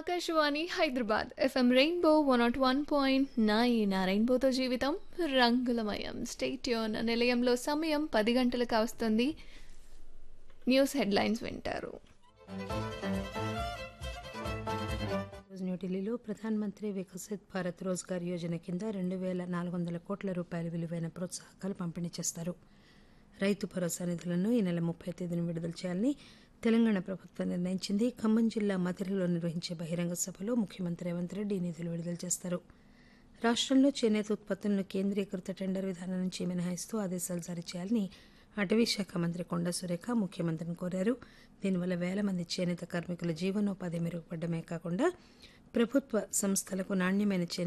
Akashvani Hyderabad FM rainbow one nought one point nine ఆ రెయిన్బోతో జీవితం రంగులమయం స్టేట్యూన్ నిలయంలో సమయం పది గంటలకు వస్తుంది న్యూస్ హెడ్లైన్స్ వింటారు రోజు న్యూఢిల్లీలో ప్రధానమంత్రి వికసిత్ భారత్ రోజ్గార్ యోజన కింద రెండు వేల నాలుగు వందల కోట్ల రూపాయల విలువైన ప్రోత్సాహకాలు పంపిణీ చేస్తారు రైతు భరోసా నిధులను ఈ నెల ముప్పై తేదీన విడుదల చేయాలని తెలంగాణ ప్రభుత్వం నిర్ణయించింది ఖమ్మం జిల్లా మధిరలో నిర్వహించే బహిరంగ సభలో ముఖ్యమంత్రి రేవంత్ రెడ్డి ఈ నిధులు విడుదల చేస్తారు రాష్ట్రంలో చేనేత ఉత్పత్తులను కేంద్రీకృత టెండర్ విధానం నుంచి మినహాయిస్తూ ఆదేశాలు జారీ చేయాలని అటవీ శాఖ మంత్రి కొండా సురేఖ ముఖ్యమంత్రిని కోరారు దీనివల్ల వేల మంది చేనేత కార్మికుల జీవనోపాధి మెరుగుపడమే కాకుండా ప్రభుత్వ సంస్థలకు నాణ్యమైన చేనేత